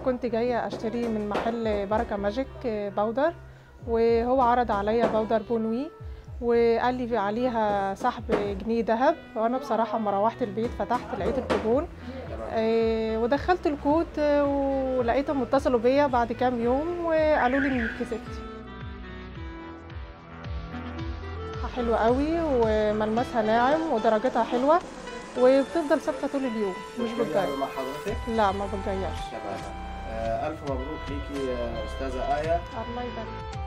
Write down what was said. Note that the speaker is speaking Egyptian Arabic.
كنت جايه اشتري من محل بركه ماجيك باودر وهو عرض عليا باودر بونوي وقال لي عليها سحب جنيه ذهب وانا بصراحه لما روحت البيت فتحت لقيت الكوبون آه، ودخلت الكود آه، ولقيتهم اتصلوا بيا بعد كام يوم وقالوا لي انك كسبتي حلوة قوي وملمسها ناعم ودرجتها حلوة وبتفضل ثابتة طول اليوم مش بتغير مع حضرتك لا ما بتغيرش تمام آه، الف مبروك ليكي يا استاذه ايه الله يبارك